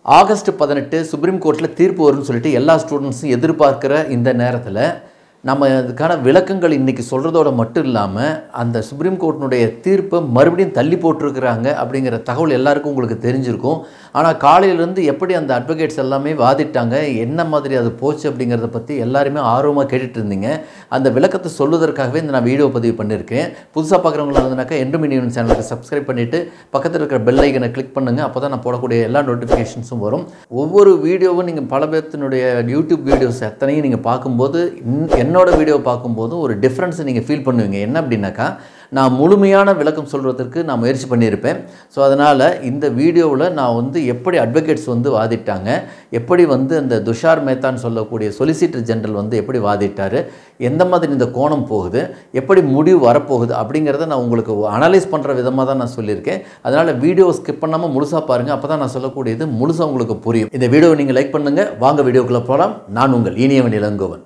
August பதினெட்டு supreme கோர்ட்டில் தீர்ப்பு வரும்னு சொல்லிட்டு எல்லா ஸ்டூடெண்ட்ஸும் எதிர்பார்க்குற இந்த நேரத்தில் நம்ம அதுக்கான விளக்கங்கள் இன்றைக்கி சொல்கிறதோட மட்டும் இல்லாமல் அந்த சுப்ரீம் கோர்ட்டினுடைய தீர்ப்பை மறுபடியும் தள்ளி போட்டிருக்கிறாங்க அப்படிங்கிற தகவல் எல்லாருக்கும் உங்களுக்கு தெரிஞ்சிருக்கும் ஆனால் காலையிலேருந்து எப்படி அந்த அட்வொகேட்ஸ் எல்லாமே வாதிட்டாங்க என்ன மாதிரி அது போச்சு அப்படிங்கிறத பற்றி எல்லாருமே ஆர்வமாக கேட்டுட்டு இருந்தீங்க அந்த விளக்கத்தை சொல்வதற்காகவே இந்த நான் வீடியோ பதிவு பண்ணியிருக்கேன் புதுசாக பார்க்குறவங்களா இருந்தனாக்கா என்று மினியன் சேனலுக்கு சப்ஸ்கிரைப் பண்ணிவிட்டு பக்கத்தில் இருக்கிற பெல் ஐக்கனை கிளிக் பண்ணுங்கள் அப்போ தான் நான் போடக்கூடிய எல்லா நோட்டிஃபிகேஷன்ஸும் வரும் ஒவ்வொரு வீடியோவும் நீங்கள் பல பேர்த்தினுடைய யூடியூப் வீடியோஸ் எத்தனையும் நீங்கள் பார்க்கும்போது இன்- என்னோட வீடியோ பார்க்கும்போது ஒரு டிஃப்ரென்ஸை நீங்கள் ஃபீல் பண்ணுவீங்க என்ன அப்படின்னாக்கா நான் முழுமையான விளக்கம் சொல்கிறதுக்கு நான் முயற்சி பண்ணியிருப்பேன் ஸோ அதனால் இந்த வீடியோவில் நான் வந்து எப்படி அட்வொகேட்ஸ் வந்து வாதிட்டாங்க எப்படி வந்து அந்த துஷார் மேத்தான்னு சொல்லக்கூடிய சொலிசிட்டர் ஜெனரல் வந்து எப்படி வாதிட்டார் எந்த மாதிரி இந்த கோணம் போகுது எப்படி முடிவு வரப்போகுது அப்படிங்கிறத நான் உங்களுக்கு அனலைஸ் பண்ணுற விதமாக தான் நான் சொல்லியிருக்கேன் அதனால் வீடியோ ஸ்கிப் பண்ணாமல் முழுசாக பாருங்கள் அப்போ தான் நான் சொல்லக்கூடியது முழுசாக உங்களுக்கு புரியும் இந்த வீடியோவை நீங்கள் லைக் பண்ணுங்கள் வாங்க வீடியோக்குள்ளே போகலாம் நான் உங்கள் இனியவன் இளங்கோவன்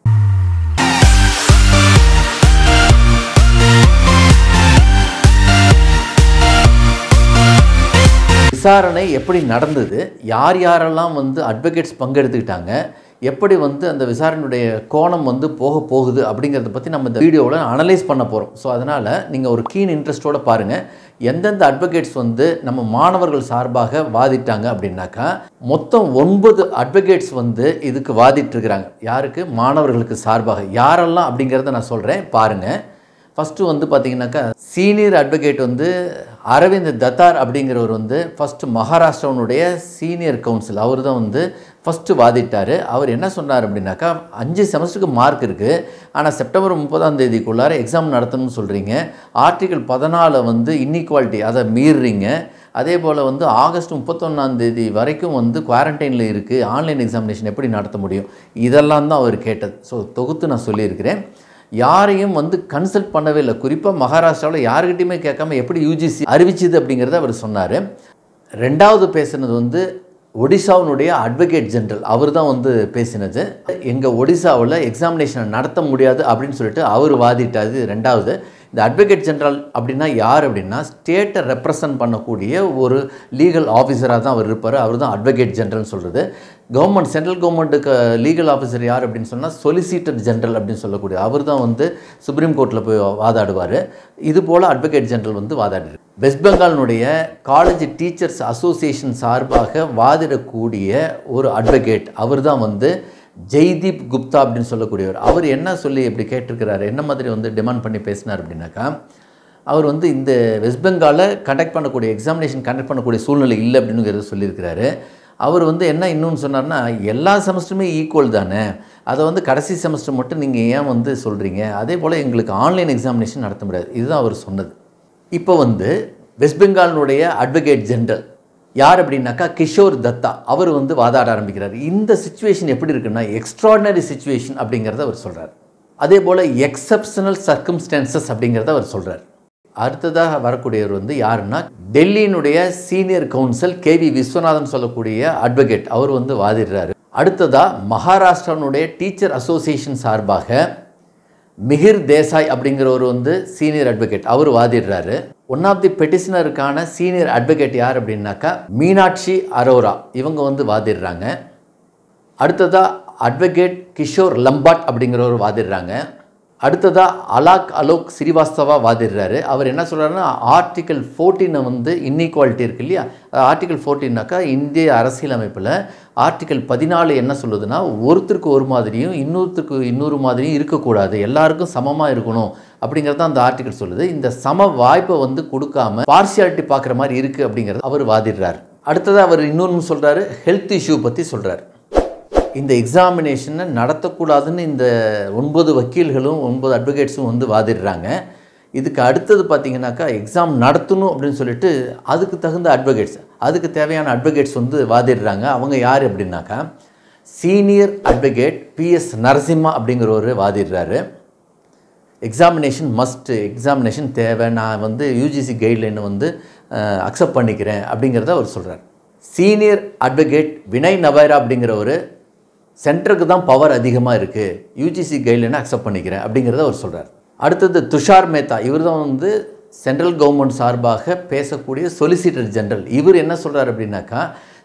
விசாரணை எப்படி நடந்தது யார் யாரெல்லாம் வந்து அட்வொகேட்ஸ் பங்கெடுத்துக்கிட்டாங்க எப்படி வந்து அந்த விசாரணையுடைய கோணம் வந்து போக போகுது அப்படிங்கிறத பற்றி நம்ம இந்த வீடியோவில் அனலைஸ் பண்ண போகிறோம் ஸோ அதனால் நீங்கள் ஒரு கீன் இன்ட்ரெஸ்ட்டோட பாருங்கள் எந்தெந்த அட்வொகேட்ஸ் வந்து நம்ம மாணவர்கள் சார்பாக வாதிட்டாங்க அப்படின்னாக்கா மொத்தம் ஒன்பது அட்வொகேட்ஸ் வந்து இதுக்கு வாதிட்டு இருக்கிறாங்க யாருக்கு மாணவர்களுக்கு சார்பாக யாரெல்லாம் அப்படிங்கிறத நான் சொல்கிறேன் பாருங்கள் ஃபஸ்ட்டு வந்து பார்த்தீங்கன்னாக்கா சீனியர் அட்வொகேட் வந்து அரவிந்த் தத்தார் அப்படிங்கிறவர் வந்து ஃபஸ்ட்டு மகாராஷ்டிராவுடைய சீனியர் கவுன்சில் அவர் தான் வந்து ஃபஸ்ட்டு வாதிட்டார் அவர் என்ன சொன்னார் அப்படின்னாக்கா அஞ்சு செமஸ்டருக்கு மார்க் இருக்குது ஆனால் செப்டம்பர் முப்பதாம் தேதிக்குள்ளார எக்ஸாம் நடத்தணும்னு சொல்கிறீங்க ஆர்டிகல் பதினாலை வந்து இன்இக்வாலிட்டி அதை மீறுறீங்க அதே போல் வந்து ஆகஸ்ட் முப்பத்தொன்னாம் தேதி வரைக்கும் வந்து குவாரண்டைனில் இருக்குது ஆன்லைன் எக்ஸாமினேஷன் எப்படி நடத்த முடியும் இதெல்லாம் தான் அவர் கேட்டது ஸோ தொகுத்து நான் சொல்லியிருக்கிறேன் யாரையும் வந்து கன்சல்ட் பண்ணவே இல்லை குறிப்பாக மகாராஷ்டிராவில் யாருக்கிட்டையுமே கேட்காம எப்படி யூஜிசி அறிவிச்சுது அப்படிங்கிறத அவர் சொன்னார் ரெண்டாவது பேசுனது வந்து ஒடிசாவினுடைய அட்வொகேட் ஜெனரல் அவர் தான் வந்து பேசினது எங்கள் ஒடிசாவில் எக்ஸாமினேஷனை நடத்த முடியாது அப்படின்னு சொல்லிட்டு அவர் வாதிட்டாது ரெண்டாவது இந்த அட்வொகேட் ஜெனரல் அப்படின்னா யார் அப்படின்னா ஸ்டேட்டை ரெப்ரசன்ட் பண்ணக்கூடிய ஒரு லீகல் ஆஃபீஸராக தான் அவர் இருப்பார் அவர் தான் அட்வொகேட் ஜெனரல்னு சொல்கிறது கவர்மெண்ட் சென்ட்ரல் கவர்மெண்ட்டுக்கு லீகல் ஆஃபீஸர் யார் அப்படின்னு சொன்னால் சொலிசிட்டர் ஜெனரல் அப்படின்னு சொல்லக்கூடிய அவர் தான் வந்து சுப்ரீம் கோர்ட்டில் போய் வாதாடுவார் இது போல் அட்வொகேட் ஜெனரல் வந்து வாதாடுறாரு வெஸ்ட் பெங்காலினுடைய காலேஜ் டீச்சர்ஸ் அசோசியேஷன் சார்பாக வாதிடக்கூடிய ஒரு அட்வொகேட் அவர் தான் வந்து ஜெய்தீப் குப்தா அப்படின்னு சொல்லக்கூடியவர் அவர் என்ன சொல்லி இப்படி கேட்டிருக்கிறாரு என்ன மாதிரி வந்து டிமாண்ட் பண்ணி பேசினார் அப்படின்னாக்கா அவர் வந்து இந்த வெஸ்ட் பெங்காலில் கண்டக்ட் பண்ணக்கூடிய எக்ஸாமினேஷன் கண்டக்ட் பண்ணக்கூடிய சூழ்நிலை இல்லை அப்படிங்கிறத சொல்லியிருக்கிறாரு அவர் வந்து என்ன இன்னொன்று சொன்னார்னா எல்லா செமஸ்டருமே ஈக்குவல் தானே அதை வந்து கடைசி செமஸ்டர் மட்டும் நீங்கள் ஏன் வந்து சொல்கிறீங்க அதே போல் எங்களுக்கு ஆன்லைன் எக்ஸாமினேஷன் நடத்த முடியாது இதுதான் அவர் சொன்னது இப்போ வந்து வெஸ்ட் பெங்காலினுடைய அட்வொகேட் ஜெனரல் யார் அப்படின்னாக்கா கிஷோர் தத்தா அவர் வந்து வாதாட ஆரம்பிக்கிறார் இந்த சுச்சுவேஷன் எப்படி இருக்குன்னா எக்ஸ்ட்ராடினரி சுச்சுவேஷன் அப்படிங்கிறத அவர் சொல்கிறார் அதே போல் எக்ஸப்ஷனல் சர்க்கம்ஸ்டான்சஸ் அப்படிங்கிறத அவர் சொல்கிறார் அடுத்ததாக வரக்கூடியவர் வந்து யாருன்னா டெல்லியினுடைய சீனியர் கவுன்சில் கேவி விஸ்வநாதன் சொல்லக்கூடிய அட்வொகேட் அவர் வந்து வாதிடுறாரு அடுத்ததாக மகாராஷ்டிரானுடைய டீச்சர் அசோசியேஷன் சார்பாக மிகிர் தேசாய் அப்படிங்கிறவர் வந்து சீனியர் அட்வொகேட் அவர் வாதிடுறாரு ஒன் ஆஃப் தி பெட்டிஷனருக்கான சீனியர் அட்வொகேட் யார் அப்படின்னாக்கா மீனாட்சி அரோரா இவங்க வந்து வாதிடுறாங்க அடுத்ததாக அட்வொகேட் கிஷோர் லம்பாட் அப்படிங்கிறவர் வாதிடுறாங்க அடுத்ததாக அலாக் அலோக் ஸ்ரீவாஸ்தவா வாதிடுறாரு அவர் என்ன சொல்கிறாருன்னா ஆர்டிகல் ஃபோர்டீனை வந்து இன்இக்வாலிட்டி இருக்கு இல்லையா ஆர்டிகல் ஃபோர்டீன்னாக்கா இந்திய அரசியலமைப்பில் ஆர்டிகல் பதினாலு என்ன சொல்லுதுன்னா ஒருத்தருக்கு ஒரு மாதிரியும் இன்னொருத்தருக்கு இன்னொரு மாதிரியும் இருக்கக்கூடாது எல்லாருக்கும் சமமாக இருக்கணும் அப்படிங்கிறது அந்த ஆர்டிகல் சொல்லுது இந்த சம வாய்ப்பை வந்து கொடுக்காம பார்சியாலிட்டி பார்க்குற மாதிரி இருக்குது அப்படிங்கிறது அவர் வாதிடுறார் அடுத்தது அவர் இன்னொன்று சொல்கிறாரு ஹெல்த் இஷ்யூ பற்றி சொல்கிறார் இந்த எக்ஸாமினேஷனை நடத்தக்கூடாதுன்னு இந்த ஒன்பது வக்கீல்களும் ஒன்பது அட்வொகேட்ஸும் வந்து வாதிடுறாங்க இதுக்கு அடுத்தது பார்த்தீங்கன்னாக்கா எக்ஸாம் நடத்தணும் அப்படின்னு சொல்லிட்டு அதுக்கு தகுந்த அட்வொகேட்ஸ் அதுக்கு தேவையான அட்வொகேட்ஸ் வந்து வாதிடுறாங்க அவங்க யார் அப்படின்னாக்கா சீனியர் அட்வொகேட் பிஎஸ் நரசிம்மா அப்படிங்கிறவர் வாதிடுறாரு எக்ஸாமினேஷன் மஸ்ட் எக்ஸாமினேஷன் தேவை நான் வந்து யூஜிசி கைட்லைனை வந்து அக்செப்ட் பண்ணிக்கிறேன் அப்படிங்கிறத அவர் சொல்கிறார் சீனியர் அட்வொகேட் வினய் நவேரா அப்படிங்கிறவர் சென்டருக்கு தான் பவர் அதிகமாக இருக்குது யூஜிசி கைட்லைனை அக்செப்ட் பண்ணிக்கிறேன் அப்படிங்கிறத அவர் சொல்கிறார் அடுத்தது துஷார் மேத்தா இவர் தான் வந்து சென்ட்ரல் கவர்மெண்ட் சார்பாக பேசக்கூடிய சொலிசிட்டர் ஜெனரல் இவர் என்ன சொல்கிறார் அப்படின்னாக்கா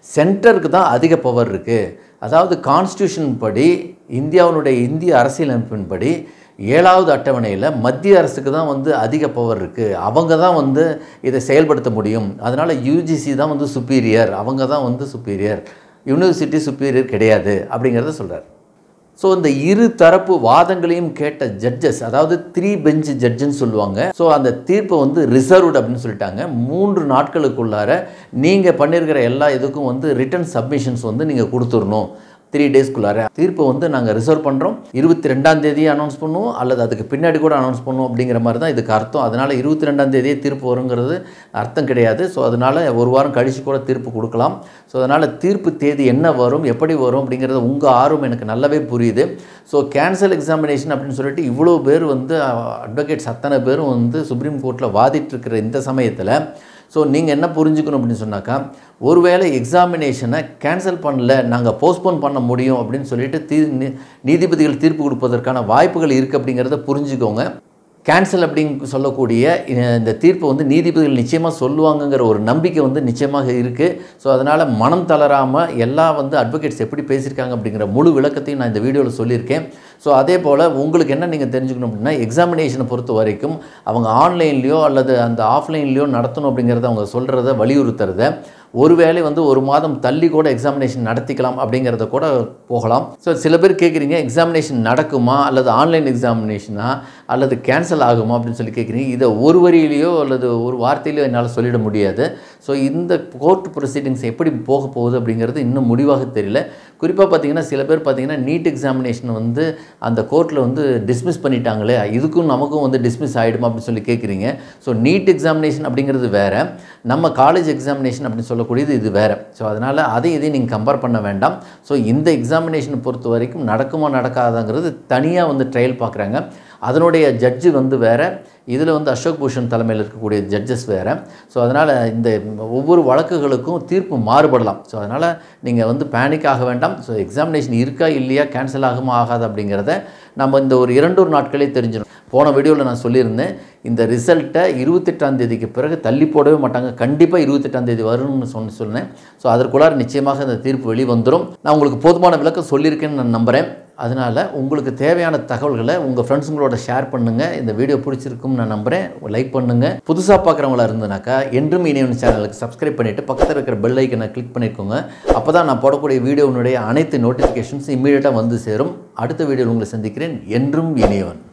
சென்டருக்கு தான் அதிக பவர் இருக்குது அதாவது கான்ஸ்டியூஷன் படி இந்தியாவினுடைய இந்திய அரசியலமைப்பின்படி ஏழாவது அட்டவணையில் மத்திய அரசுக்கு தான் வந்து அதிக பவர் இருக்குது அவங்க தான் வந்து இதை செயல்படுத்த முடியும் அதனால் யூஜிசி தான் வந்து சுப்பீரியர் அவங்க தான் வந்து சுப்பீரியர் யூனிவர்சிட்டி சுப்பீரியர் கிடையாது அப்படிங்கிறத சொல்கிறார் ஸோ இந்த இரு தரப்பு வாதங்களையும் கேட்ட ஜட்ஜஸ் அதாவது த்ரீ பெஞ்ச் ஜட்ஜுன்னு சொல்லுவாங்க ஸோ அந்த தீர்ப்பை வந்து ரிசர்வ்டு அப்படின்னு சொல்லிட்டாங்க மூன்று நாட்களுக்குள்ளார நீங்கள் பண்ணியிருக்கிற எல்லா இதுக்கும் வந்து ரிட்டன் சப்மிஷன்ஸ் வந்து நீங்கள் கொடுத்துடணும் த்ரீ டேஸ்க்குள்ளார தீர்ப்பை வந்து நாங்கள் ரிசர்வ் பண்ணுறோம் இருபத்தி ரெண்டாம் தேதி அனௌன்ஸ் பண்ணுவோம் அல்லது அதுக்கு பின்னாடி கூட அனௌன்ஸ் பண்ணுவோம் அப்படிங்கிற மாதிரி தான் இதுக்கு அர்த்தம் அதனால் இருபத்தி ரெண்டாம் தேதியே தீர்ப்பு வருங்கிறது அர்த்தம் கிடையாது ஸோ அதனால் ஒரு வாரம் கழித்து கூட தீர்ப்பு கொடுக்கலாம் ஸோ அதனால் தீர்ப்பு தேதி என்ன வரும் எப்படி வரும் அப்படிங்கிறது உங்கள் ஆர்வம் எனக்கு நல்லாவே புரியுது ஸோ கேன்சல் எக்ஸாமினேஷன் அப்படின்னு சொல்லிட்டு இவ்வளோ பேர் வந்து அட்வொகேட்ஸ் அத்தனை பேரும் வந்து சுப்ரீம் கோர்ட்டில் வாதிட்டு இருக்கிற இந்த சமயத்தில் ஸோ நீங்கள் என்ன புரிஞ்சுக்கணும் அப்படின்னு சொன்னாக்கா ஒருவேளை எக்ஸாமினேஷனை கேன்சல் பண்ணல நாங்கள் போஸ்ட்போன் பண்ண முடியும் அப்படின்னு சொல்லிட்டு தீ நீ- நீதிபதிகள் தீர்ப்பு கொடுப்பதற்கான வாய்ப்புகள் இருக்குது அப்படிங்கிறத புரிஞ்சுக்கோங்க கேன்சல் அப்படின்னு சொல்லக்கூடிய அஹ், இந்த தீர்ப்பை வந்து நீதிபதிகள் நிச்சயமாக சொல்லுவாங்கங்கிற ஒரு நம்பிக்கை வந்து நிச்சயமாக இருக்குது ஸோ அதனால் மனம் தளராமல் எல்லா வந்து அட்வொகேட்ஸ் எப்படி பேசியிருக்காங்க அப்படிங்கிற முழு விளக்கத்தையும் நான் இந்த வீடியோவில் சொல்லியிருக்கேன் ஸோ அதே போல் உங்களுக்கு என்ன நீங்கள் தெரிஞ்சுக்கணும் அப்படின்னா எக்ஸாமினேஷனை பொறுத்த வரைக்கும் அவங்க ஆன்லைன்லேயோ அல்லது அந்த ஆஃப்லைன்லேயோ நடத்தணும் அப்படிங்கிறத அவங்க சொல்கிறத வலியுறுத்துறத ஒருவேளை வந்து ஒரு மாதம் தள்ளி கூட எக்ஸாமினேஷன் நடத்திக்கலாம் அப்படிங்கிறத கூட போகலாம் ஸோ சில பேர் கேட்குறீங்க எக்ஸாமினேஷன் நடக்குமா அல்லது ஆன்லைன் எக்ஸாமினேஷனா அல்லது கேன்சல் ஆகுமா அப்படின்னு சொல்லி கேட்குறீங்க இதை ஒரு வரியிலையோ அல்லது ஒரு வார்த்தையிலையோ என்னால் சொல்லிட முடியாது ஸோ இந்த கோர்ட் ப்ரொசீடிங்ஸ் எப்படி போக போகுது அப்படிங்கிறது இன்னும் முடிவாக தெரியல குறிப்பாக பார்த்தீங்கன்னா சில பேர் பார்த்தீங்கன்னா நீட் எக்ஸாமினேஷன் வந்து அந்த கோர்ட்டில் வந்து டிஸ்மிஸ் பண்ணிட்டாங்களே இதுக்கும் நமக்கும் வந்து டிஸ்மிஸ் ஆகிடுமா அப்படின்னு சொல்லி கேட்குறீங்க ஸோ நீட் எக்ஸாமினேஷன் அப்படிங்கிறது வேறு நம்ம காலேஜ் எக்ஸாமினேஷன் அப்படின்னு சொல்லக்கூடியது இது வேறு ஸோ அதனால் அதை இதையும் நீங்கள் கம்பேர் பண்ண வேண்டாம் ஸோ இந்த எக்ஸாமினேஷனை பொறுத்த வரைக்கும் நடக்குமா நடக்காதாங்கிறது தனியாக வந்து ட்ரையல் பார்க்குறாங்க அதனுடைய ஜட்ஜு வந்து வேறு இதில் வந்து அசோக் பூஷன் தலைமையில் இருக்கக்கூடிய ஜட்ஜஸ் வேறு ஸோ அதனால் இந்த ஒவ்வொரு வழக்குகளுக்கும் தீர்ப்பு மாறுபடலாம் ஸோ அதனால் நீங்கள் வந்து பேனிக் ஆக வேண்டாம் ஸோ எக்ஸாமினேஷன் இருக்கா இல்லையா கேன்சல் ஆகுமா ஆகாது அப்படிங்கிறத நம்ம இந்த ஒரு இரண்டொரு நாட்களே தெரிஞ்சிடும் போன வீடியோவில் நான் சொல்லியிருந்தேன் இந்த ரிசல்ட்டை இருபத்தெட்டாம் தேதிக்கு பிறகு தள்ளி போடவே மாட்டாங்க கண்டிப்பாக இருபத்தெட்டாம் தேதி வரும்னு சொன்ன சொன்னேன் ஸோ அதற்குள்ளார நிச்சயமாக இந்த தீர்ப்பு வெளிவந்துடும் நான் உங்களுக்கு போதுமான விளக்கம் சொல்லியிருக்கேன்னு நான் நம்புகிறேன் அதனால் உங்களுக்கு தேவையான தகவல்களை உங்கள் ஃப்ரெண்ட்ஸுங்களோட ஷேர் பண்ணுங்கள் இந்த வீடியோ பிடிச்சிருக்கும்னு நான் நம்புகிறேன் லைக் பண்ணுங்கள் புதுசாக பார்க்குறவங்களா இருந்தனாக்கா என்றும் இணையவன் சேனலுக்கு சப்ஸ்கிரைப் பண்ணிவிட்டு பக்கத்தில் இருக்கிற பெல் ஐக்கனை கிளிக் பண்ணிக்கோங்க அப்போ தான் நான் போடக்கூடிய வீடியோனுடைய அனைத்து நோட்டிஃபிகேஷன்ஸ் இம்மீடியட்டாக வந்து சேரும் அடுத்த வீடியோவில் உங்களை சந்திக்கிறேன் என்றும் இணையவன்